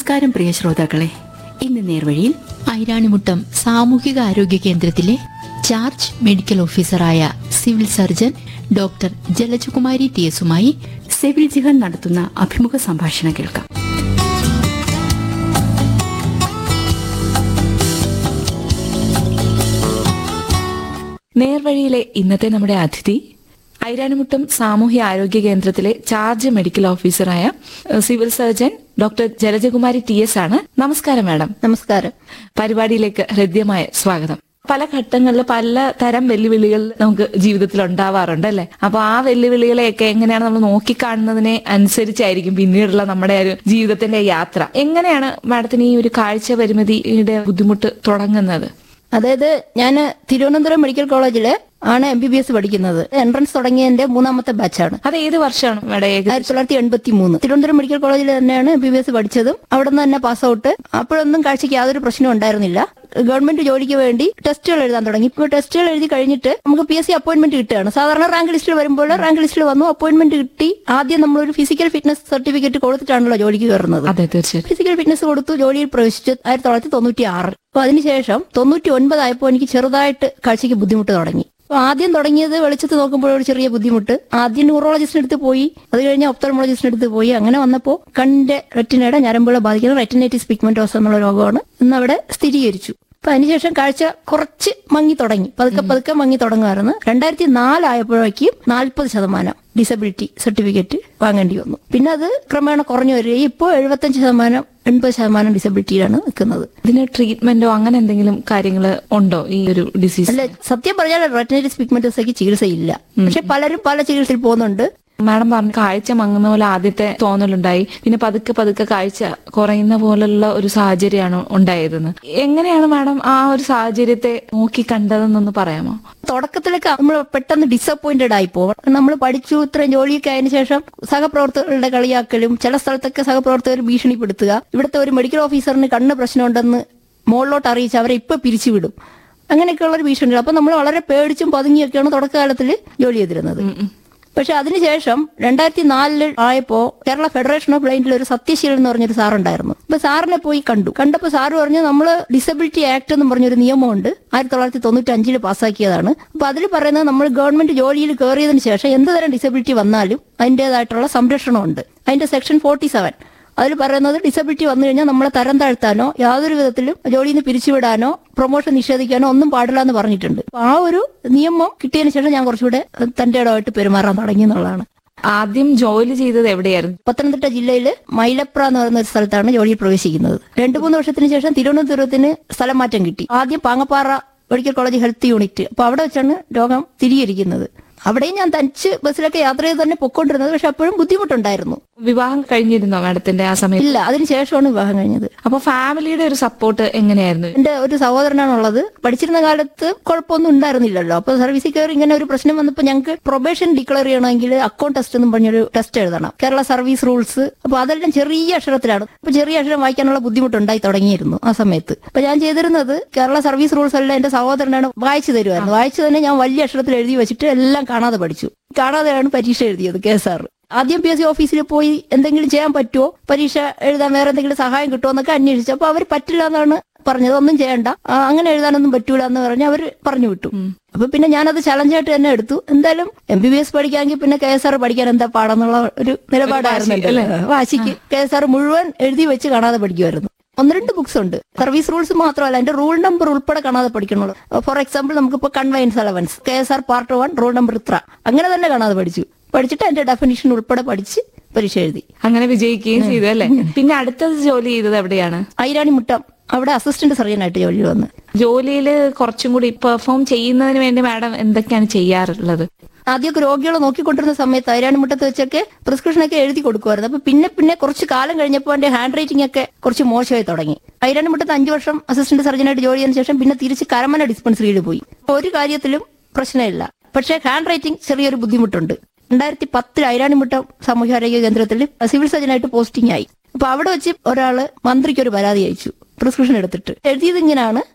നമസ്കാരം പ്രിയ ശ്രോതാക്കളെ ഇന്ന് നേർവഴിയിൽ ഐരാണിമുട്ടം സാമൂഹിക ആരോഗ്യ കേന്ദ്രത്തിലെ ചാർജ് മെഡിക്കൽ ഓഫീസറായ civil surgeon doctor Jalajakumari T എസുമായി സെവിൽ ജിഹാൻ നടത്തുന്ന അഭിമുഖ സംഭാഷണം കേൾക്കാം നേർവഴിയിലെ ഇന്നത്തെ നമ്മുടെ അതിഥി ഐരാണിമുട്ടം സാമൂഹ്യ ആരോഗ്യ കേന്ദ്രത്തിലെ ചാർജ് മെഡിക്കൽ ഓഫീസറായ ഏഹ്, civil surgeon doctor Jalajakumari T S ആണ് നമസ്കാരം മാഡം നമസ്കാരം പരിപാടിയിലേക്ക് ഹൃദ്യമായ സ്വാഗതം പല ഘട്ടങ്ങളിൽ പല തരം വെല്ലുവിളികൾ നമുക്ക് ജീവിതത്തിൽ ഉണ്ടാവാറുണ്ട് അല്ലെ അപ്പൊ ആ വെല്ലുവിളികളെയൊക്കെ എങ്ങനെയാണ് നമ്മൾ നോക്കിക്കാണുന്നതിനെ അനുസരിച്ചായിരിക്കും പിന്നീടുള്ള നമ്മുടെ ഒരു ജീവിതത്തിന്റെ യാത്ര എങ്ങനെയാണ് മാഡത്തിന് ഈ ഒരു കാഴ്ച പരിമിതിയുടെ ബുദ്ധിമുട്ട് തുടങ്ങുന്നത് അതായത് ഞാൻ തിരുവനന്തപുരം മെഡിക്കൽ കോളേജില് ആണ് എം ബി ബി എസ് പഠിക്കുന്നത് എൻട്രൻസ് തുടങ്ങിയതിന്റെ മൂന്നാമത്തെ ബാച്ചാണ് അത് ഏത് വർഷമാണ് മാഡം ഏക ആയിരത്തി തൊള്ളായിരത്തി എൺപത്തി മൂന്ന് തിരുവനന്തപുരം മെഡിക്കൽ കോളേജിൽ തന്നെയാണ് എം ബി ബി എസ് പഠിച്ചതും അവിടെ നിന്ന് തന്നെ പാസ് ഔട്ട് അപ്പോഴൊന്നും കാഴ്ചയ്ക്ക് യാതൊരു പ്രശ്നവും ഉണ്ടായിരുന്നില്ല ഗവൺമെന്റ് ജോലിക്ക് വേണ്ടി ടെസ്റ്റുകൾ എഴുതാൻ തുടങ്ങി ഇപ്പോൾ ടെസ്റ്റുകൾ എഴുതി കഴിഞ്ഞിട്ട് നമുക്ക് പി എസ് സി അപ്പോയിന്റ്മെന്റ് കിട്ടുകയാണ് സാധാരണ റാങ്ക് ലിസ്റ്റിൽ വരുമ്പോൾ റാങ്ക് ലിസ്റ്റിൽ വന്നു അപ്പോയിന്റ്മെന്റ് കിട്ടി ആദ്യം നമ്മളൊരു ഫിസിക്കൽ ഫിറ്റ്നസ് സർട്ടിഫിക്കറ്റ് കൊടുത്തിട്ടാണല്ലോ ജോലിക്ക് കയറുന്നത് അതെ തീർച്ചയായിട്ടും ഫിസിക്കൽ ഫിറ്റ്നസ് കൊടുത്തു ജോലിയിൽ പ്രവേശിച്ചു ആയിരത്തി തൊള്ളായിരത്തി തൊണ്ണൂറ്റി ആറ് അപ്പൊ അതിനുശേഷം തൊണ്ണൂറ്റി ഒൻപതായപ്പോൾ എനിക്ക് ചെറുതായിട്ട് കാഴ്ചയ്ക്ക് ബുദ്ധിമുട്ട് തുടങ്ങി അപ്പൊ ആദ്യം തുടങ്ങിയത് വെളിച്ചത്ത് നോക്കുമ്പോൾ ഒരു ചെറിയ ബുദ്ധിമുട്ട് ആദ്യം ന്യൂറോളജിസ്റ്റിന് അടുത്ത് പോയി അത് കഴിഞ്ഞ് ഒപ്തോമോളജിസ്റ്റിന് അടുത്ത് പോയി അങ്ങനെ വന്നപ്പോൾ കണ്ണിന്റെ റെറ്റിനയുടെ ഞരമ്പുകളെ ബാധിക്കുന്ന റെറ്റിനൈറ്റിസ് പിഗ്മെന്റോസ് എന്നുള്ള രോഗമാണ് ഇന്ന് അവിടെ സ്ഥിരീകരിച്ചു അപ്പൊ അതിനുശേഷം കാഴ്ച കുറച്ച് മങ്ങി തുടങ്ങി പതുക്കെ പതുക്കെ മങ്ങി തുടങ്ങുമായിരുന്നു രണ്ടായിരത്തി നാലായപ്പോഴേക്കും നാൽപ്പത് ശതമാനം ഡിസബിലിറ്റി സർട്ടിഫിക്കറ്റ് വാങ്ങേണ്ടി വന്നു പിന്നെ അത് ക്രമേണ കുറഞ്ഞു വരികയും ഇപ്പോൾ എഴുപത്തഞ്ച് ശതമാനം എൺപത് ശതമാനം ഡിസബിലിറ്റിയിലാണ് നിൽക്കുന്നത് ഇതിന് ട്രീറ്റ്മെന്റോ അങ്ങനെ എന്തെങ്കിലും കാര്യങ്ങൾ ഉണ്ടോ ഈ ഒരു ഡിസീസ് അല്ല സത്യം പറഞ്ഞാൽ റെറ്റിനൈറ്റിസ് പിഗ്മെന്റോസയ്ക്ക് ചികിത്സയില്ല പക്ഷെ പലരും പല ചികിത്സയിൽ പോകുന്നുണ്ട് മാഡം പറഞ്ഞു കാഴ്ച മങ്ങുന്ന പോലെ ആദ്യത്തെ തോന്നലുണ്ടായി പിന്നെ പതുക്കെ പതുക്കെ കാഴ്ച കുറയുന്ന പോലുള്ള ഒരു സാഹചര്യമാണ് ഉണ്ടായതെന്ന് എങ്ങനെയാണ് മാഡം ആ ഒരു സാഹചര്യത്തെ നോക്കി കണ്ടതെന്നൊന്ന് പറയാമോ തുടക്കത്തിലൊക്കെ നമ്മൾ പെട്ടെന്ന് ഡിസപ്പോയിന്റഡ് ആയി പോകും നമ്മൾ പഠിച്ചു ഇത്രയും ജോലിയൊക്കെ ആയതിനു ശേഷം സഹപ്രവർത്തകരുടെ കളിയാക്കലും ചില സ്ഥലത്തൊക്കെ സഹപ്രവർത്തകർ ഭീഷണിപ്പെടുത്തുക ഇവിടുത്തെ ഒരു മെഡിക്കൽ ഓഫീസറിന് കണ്ണ് പ്രശ്നമുണ്ടെന്ന് മുകളിലോട്ട് അറിയിച്ച് അവരെ ഇപ്പൊ പിരിച്ചുവിടും അങ്ങനെയൊക്കെയുള്ള ഒരു ഭീഷണി അപ്പൊ നമ്മൾ വളരെ പേടിച്ചും പതുങ്ങിയൊക്കെയാണ് തുടക്കകാലത്തിൽ ജോലി ചെയ്തിരുന്നത് പക്ഷെ അതിനുശേഷം രണ്ടായിരത്തി നാലില് ആയപ്പോ കേരള ഫെഡറേഷൻ ഓഫ് ബ്ലൈൻഡിൽ ഒരു സത്യശീലൻ എന്ന് പറഞ്ഞൊരു സാറുണ്ടായിരുന്നു അപ്പൊ സാറിനെ പോയി കണ്ടു കണ്ടപ്പോ സാറ് പറഞ്ഞു നമ്മൾ ഡിസബിലിറ്റി ആക്ട് എന്ന് പറഞ്ഞൊരു നിയമമുണ്ട് ആയിരത്തി തൊള്ളായിരത്തി തൊണ്ണൂറ്റി അഞ്ചില് പാസ്സാക്കിയതാണ് അപ്പൊ അതിൽ പറയുന്നത് നമ്മൾ ഗവൺമെന്റ് ജോലിയിൽ കയറിയതിനു ശേഷം എന്ത് തരം ഡിസബിലിറ്റി വന്നാലും അതിന്റേതായിട്ടുള്ള സംരക്ഷണമുണ്ട് അതിന്റെ സെക്ഷൻ ഫോർട്ടി സെവൻ അതിൽ പറയുന്നത് ഡിസബിലിറ്റി വന്നു കഴിഞ്ഞാൽ നമ്മളെ തരം താഴ്ത്താനോ യാതൊരു വിധത്തിലും ജോലിയിൽ നിന്ന് പിരിച്ചുവിടാനോ പ്രൊമോഷൻ നിഷേധിക്കാനോ ഒന്നും പാടില്ല എന്ന് പറഞ്ഞിട്ടുണ്ട് അപ്പൊ ആ ഒരു നിയമം കിട്ടിയതിനു ശേഷം ഞാൻ കുറച്ചുകൂടെ തന്റെ ഇടമായിട്ട് പെരുമാറാൻ തുടങ്ങി എന്നുള്ളതാണ് ആദ്യം ജോലി ചെയ്തത് എവിടെയായിരുന്നു പത്തനംതിട്ട ജില്ലയില് മൈലപ്ര എന്ന് പറയുന്ന ഒരു സ്ഥലത്താണ് ജോലിയിൽ പ്രവേശിക്കുന്നത് രണ്ടു മൂന്ന് വർഷത്തിന് ശേഷം തിരുവനന്തപുരത്തിന് സ്ഥലം മാറ്റം കിട്ടി ആദ്യം Pangappara medical college health unit അപ്പൊ അവിടെ വെച്ചാണ് രോഗം സ്ഥിരീകരിക്കുന്നത് അവിടെയും ഞാൻ തനിച്ച് ബസ്സിലൊക്കെ യാത്ര ചെയ്ത് തന്നെ പൊക്കോണ്ടിരുന്നത് പക്ഷെ അപ്പോഴും ബുദ്ധിമുട്ടുണ്ടായിരുന്നു വിവാഹം കഴിഞ്ഞിരുന്നോ മാഡത്തിന്റെ ആ സമയത്ത് ഇല്ല അതിനുശേഷമാണ് വിവാഹം കഴിഞ്ഞത് അപ്പൊ ഫാമിലിയുടെ ഒരു സപ്പോർട്ട് എങ്ങനെയായിരുന്നു എന്റെ ഒരു സഹോദരനാണുള്ളത് പഠിച്ചിരുന്ന കാലത്ത് കുഴപ്പമൊന്നും ഉണ്ടായിരുന്നില്ലല്ലോ അപ്പൊ സർവീസിൽ കയറി ഇങ്ങനെ ഒരു പ്രശ്നം വന്നപ്പോൾ ഞങ്ങൾക്ക് പ്രൊബേഷൻ ഡിക്ലെയർ ചെയ്യണമെങ്കിൽ അക്കൗണ്ട് ടെസ്റ്റ് എന്നും പറഞ്ഞൊരു ടെസ്റ്റ് എഴുതണം കേരള സർവീസ് റൂൾസ് അപ്പൊ അതെല്ലാം ചെറിയ അക്ഷരത്തിലാണ് അപ്പൊ ചെറിയ അക്ഷരം വായിക്കാനുള്ള ബുദ്ധിമുട്ടുണ്ടായി തുടങ്ങിയിരുന്നു ആ സമയത്ത് അപ്പൊ ഞാൻ ചെയ്തിരുന്നത് കേരള സർവീസ് റൂൾസ് എല്ലാം എന്റെ സഹോദരനാണ് വായിച്ചു തരുമായിരുന്നു വായിച്ചു തന്നെ ഞാൻ വലിയ അക്ഷരത്തിൽ എഴുതി വെച്ചിട്ട് എല്ലാം കാണാതെ പഠിച്ചു കാണാതെയാണ് പരീക്ഷ എഴുതിയത് കെ സാർ ആദ്യം പി എസ് സി ഓഫീസിൽ പോയി എന്തെങ്കിലും ചെയ്യാൻ പറ്റുമോ പരീക്ഷ എഴുതാൻ വേറെ എന്തെങ്കിലും സഹായം കിട്ടുമോ എന്നൊക്കെ അന്വേഷിച്ചു അപ്പൊ അവർ പറ്റില്ല എന്നാണ് പറഞ്ഞത് ഒന്നും ചെയ്യണ്ട ആ, അങ്ങനെ എഴുതാനൊന്നും പറ്റൂല എന്ന് പറഞ്ഞ് അവർ പറഞ്ഞു വിട്ടു അപ്പൊ പിന്നെ ഞാനത് ചലഞ്ചായിട്ട് തന്നെ എടുത്തു എന്തായാലും എം ബി ബി എസ് പഠിക്കാമെങ്കിൽ പിന്നെ കെ എസ് ആർ പഠിക്കാൻ എന്താ പാടെന്നുള്ള ഒരു നിലപാടായിരുന്നു എൻ്റെ. വാശിക്ക് കെ എസ് ആർ മുഴുവൻ എഴുതി വെച്ച് കാണാതെ പഠിക്കുമായിരുന്നു ഒന്ന് രണ്ട് ബുക്സ് ഉണ്ട് സർവീസ് റൂൾസ് മാത്രമല്ല അതിന്റെ റൂൾ നമ്പർ ഉൾപ്പെടെ കാണാതെ പഠിക്കണുള്ളൂ ഫോർ എക്സാമ്പിൾ നമുക്കിപ്പോ conveyance allowance K S R part one rule number ഇത്ര അങ്ങനെ തന്നെ കാണാതെ പഠിച്ചു പഠിച്ചിട്ട് അതിന്റെ ഡെഫിനിഷൻ ഉൾപ്പെടെ പഠിച്ച് പരീക്ഷ എഴുതി അങ്ങനെ വിജയിക്കുകയും ചെയ്തു അല്ലെ പിന്നെ അടുത്തത് ജോലി ചെയ്തത് എവിടെയാണ് ഐരാണി മുട്ടം അവിടെ അസിസ്റ്റന്റ് സർജനായിട്ട് ജോലിയിൽ വന്ന് ജോലിയിൽ കുറച്ചും കൂടി പെർഫോം ചെയ്യുന്നതിന് വേണ്ടി മാഡം എന്തൊക്കെയാണ് ചെയ്യാറുള്ളത് ആദ്യമൊക്കെ രോഗികളെ നോക്കിക്കൊണ്ടിരുന്ന സമയത്ത് ഐരാണി മുട്ടത്ത് വെച്ചൊക്കെ പ്രിസ്ക്രിപ്ഷൻ ഒക്കെ എഴുതി കൊടുക്കുമായിരുന്നു അപ്പൊ പിന്നെ പിന്നെ കുറച്ച് കാലം കഴിഞ്ഞപ്പോൾ എന്റെ ഹാൻഡ് റൈറ്റിംഗ് ഒക്കെ കുറച്ച് മോശമായി തുടങ്ങി ഐരാണി മുട്ടത്ത് അഞ്ചു വർഷം അസിസ്റ്റന്റ് സർജനായിട്ട് ജോലി ചെയ്തതിനു ശേഷം പിന്നെ തിരിച്ച് കരമന ഡിസ്പെൻസറിയിൽ പോയി ഒരു കാര്യത്തിലും പ്രശ്നമില്ല പക്ഷേ ഹാൻഡ് റൈറ്റിംഗ് ചെറിയൊരു ബുദ്ധിമുട്ടുണ്ട് രണ്ടായിരത്തി പത്തിൽ ഐരാണിമുട്ടം സാമൂഹ്യാരോഗ്യ കേന്ദ്രത്തിൽ സിവിൽ സർജനായിട്ട് പോസ്റ്റിംഗ് ആയി അപ്പൊ അവിടെ വെച്ച് ഒരാള് മന്ത്രിക്ക് ഒരു പരാതി അയച്ചു പ്രിസ്ക്രിപ്ഷൻ എടുത്തിട്ട് എഴുതിയത് ഇങ്ങനെയാണ്